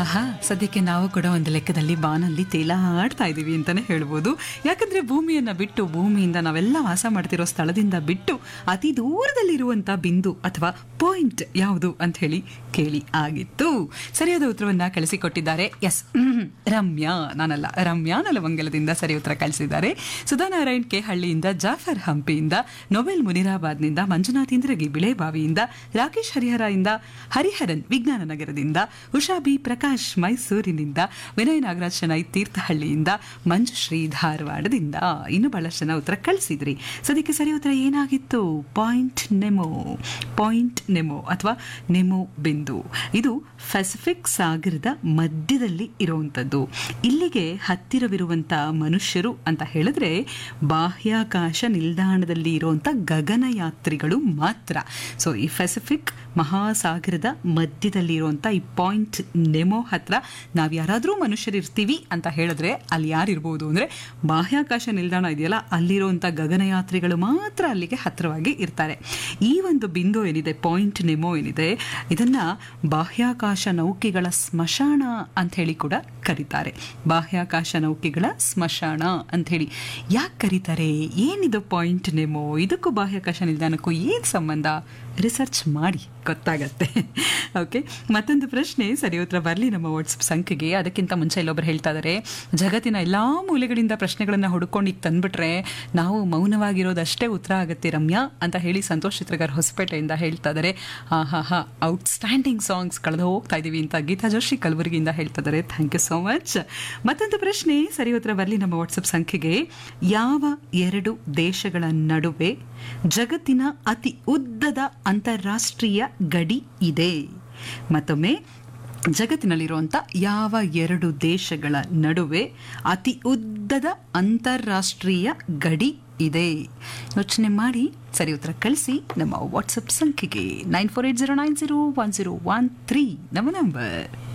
ಆಹಾ ಸದ್ಯಕ್ಕೆ ನಾವು ಕೂಡ ಒಂದು ಲೆಕ್ಕದಲ್ಲಿ ಬಾನಲ್ಲಿ ತೇಲಾಡ್ತಾ ಇದ್ದೀವಿ ಅಂತಾನೆ ಹೇಳ್ಬೋದು ಯಾಕಂದ್ರೆ ಭೂಮಿಯನ್ನ ಬಿಟ್ಟು ಭೂಮಿಯಿಂದ ನಾವೆಲ್ಲ ವಾಸ ಮಾಡ್ತಿರೋ ಸ್ಥಳದಿಂದ ಬಿಟ್ಟು ಅತಿ ದೂರದಲ್ಲಿರುವಂತ ಬಿಂದು ಅಥವಾ ಪಾಯಿಂಟ್ ಯಾವುದು ಅಂತ ಹೇಳಿ ಕೇಳಿ ಆಗಿತ್ತು ಸರಿಯಾದ ಉತ್ತರವನ್ನ ಕಳಿಸಿಕೊಟ್ಟಿದ್ದಾರೆ ಎಸ್ ರಮ್ಯಾ ನಾನಲ್ಲ ರಮ್ಯಾ ನಲವಂಗಲದಿಂದ ಸರಿ ಉತ್ತರ ಕಳಿಸಿದ್ದಾರೆ ಸುಧಾನಾರಾಯಣ್ ಕೆ ಹಳ್ಳಿಯಿಂದ ಜಾಫರ್ ಹಂಪಿಯಿಂದ ನೊಬೆಲ್ ಮುನಿರಾಬಾದ್ನಿಂದ ಮಂಜುನಾಥ್ ಇಂದ್ರಗಿ ಬಿಳೆಬಾವಿಯಿಂದ ರಾಕೇಶ್ ಹರಿಹರ ಇಂದ ಹರಿಹರನ್ ವಿಜ್ಞಾನ ನಗರದಿಂದ ಉಷಾ ಬಿ ಪ್ರಕಾಶ್ ಮೈಸೂರಿನಿಂದ ವಿನಯ್ ನಾಗರಾಜ್ ಶೆಣೈ ತೀರ್ಥಹಳ್ಳಿಯಿಂದ ಮಂಜುಶ್ರೀ ಧಾರವಾಡದಿಂದ ಇನ್ನು ಬಹಳಷ್ಟು ಜನ ಉತ್ತರ ಕಳಿಸಿದ್ರಿ ಸದ್ಯಕ್ಕೆ ಸರಿ ಉತ್ತರ ಏನಾಗಿತ್ತು ಪಾಯಿಂಟ್ ನೆಮೋ ಪಾಯಿಂಟ್ ನೆಮೋ ಅಥವಾ ನೆಮೋ ಬಿಂದು ಇದು ಪೆಸಿಫಿಕ್ ಸಾಗರದ ಮಧ್ಯದಲ್ಲಿ ಇರುವಂಥದ್ದು ಇಲ್ಲಿಗೆ ಹತ್ತಿರವಿರುವಂಥ ಮನುಷ್ಯರು ಅಂತ ಹೇಳಿದ್ರೆ ಬಾಹ್ಯಾಕಾಶ ನಿಲ್ದಾಣದಲ್ಲಿ ಇರುವಂಥ ಗಗನಯಾತ್ರಿಗಳು ಮಾತ್ರ ಸೊ ಈ ಪೆಸಿಫಿಕ್ ಮಹಾಸಾಗರದ ಮಧ್ಯದಲ್ಲಿ ಇರುವಂಥ ಈ ಪಾಯಿಂಟ್ ನೆಮೋ ಹತ್ರ ನಾವು ಯಾರಾದರೂ ಮನುಷ್ಯರು ಇರ್ತೀವಿ ಅಂತ ಹೇಳಿದ್ರೆ ಅಲ್ಲಿ ಯಾರಿರ್ಬೋದು ಅಂದರೆ ಬಾಹ್ಯಾಕಾಶ ನಿಲ್ದಾಣ ಇದೆಯಲ್ಲ ಅಲ್ಲಿರುವಂಥ ಗಗನಯಾತ್ರಿಗಳು ಮಾತ್ರ ಅಲ್ಲಿಗೆ ಹತ್ತಿರವಾಗಿ ಇರ್ತಾರೆ ಈ ಒಂದು ಬಿಂದು ಏನಿದೆ ಪಾಯಿಂಟ್ ನೆಮೋ ಏನಿದೆ ಇದನ್ನ ಬಾಹ್ಯಾಕಾಶ ನೌಕೆಗಳ ಸ್ಮಶಾನ ಅಂತ ಹೇಳಿ ಕೂಡ ಕರೀತಾರೆ ಬಾಹ್ಯಾಕಾಶ ನೌಕೆಗಳ ಸ್ಮಶಾನ ಅಂತ ಹೇಳಿ ಯಾಕೆ ಕರೀತಾರೆ ಏನಿದು ಪಾಯಿಂಟ್ ನೆಮೋ ಇದಕ್ಕೂ ಬಾಹ್ಯಾಕಾಶ ನಿಲ್ದಾಣಕ್ಕೂ ಏನು ಸಂಬಂಧ ರಿಸರ್ಚ್ ಮಾಡಿ ಗೊತ್ತಾಗತ್ತೆ ಓಕೆ ಮತ್ತೊಂದು ಪ್ರಶ್ನೆ ಸರಿ ಉತ್ತರ ಬರಲಿ ನಮ್ಮ ವಾಟ್ಸಪ್ ಸಂಖ್ಯೆಗೆ ಅದಕ್ಕಿಂತ ಮುಂಚೆ ಇಲ್ಲೊಬ್ರು ಹೇಳ್ತಾ ಇದ್ದಾರೆ ಜಗತ್ತಿನ ಎಲ್ಲಾ ಮೂಲೆಗಳಿಂದ ಪ್ರಶ್ನೆಗಳನ್ನ ಹುಡುಕೊಂಡು ಈಗ ತಂದ್ಬಿಟ್ರೆ ನಾವು ಮೌನವಾಗಿರೋದಷ್ಟೇ ಉತ್ತರ ಆಗುತ್ತೆ ರಮ್ಯಾ ಅಂತ ಹೇಳಿ ಸಂತೋಷ್ ಚಿತ್ರಗಾರ್ ಹೊಸಪೇಟೆಯಿಂದ ಹೇಳ್ತಾ ಇದ್ದಾರೆ ಹಾ ಹಾ ಹಾ ಔಟ್ಸ್ಟ್ಯಾಂಡಿಂಗ್ ಸಾಂಗ್ಸ್ ಕಳೆದು ಹೋಗ್ತಾ ಇದೀವಿ ಅಂತ ಗೀತಾ ಜೋಶಿ ಕಲಬುರಗಿಯಿಂದ ಹೇಳ್ತಾ ಇದ್ದಾರೆ ಥ್ಯಾಂಕ್ ಯು ಸೋ ಮಚ್ ಮತ್ತೊಂದು ಪ್ರಶ್ನೆ ಸರಿ ಉತ್ತರ ಬರಲಿ ನಮ್ಮ ವಾಟ್ಸಪ್ ಸಂಖ್ಯೆಗೆ ಯಾವ ಎರಡು ದೇಶಗಳ ನಡುವೆ ಜಗತ್ತಿನ ಅತಿ ಉದ್ದದ ಅಂತಾರಾಷ್ಟ್ರೀಯ ಗಡಿ ಇದೆ ಮತ್ತೊಮ್ಮೆ ಜಗತ್ತಿನಲ್ಲಿರುವಂಥ ಯಾವ ಎರಡು ದೇಶಗಳ ನಡುವೆ ಅತಿ ಉದ್ದದ ಅಂತಾರಾಷ್ಟ್ರೀಯ ಗಡಿ ಇದೆ ಯೋಚನೆ ಮಾಡಿ ಸರಿ ಉತ್ತರ ಕಳಿಸಿ ನಮ್ಮ ವಾಟ್ಸಪ್ ಸಂಖ್ಯೆಗೆ nine four eight zero nine zero one zero one three ನಮ್ಮ ನಂಬರ್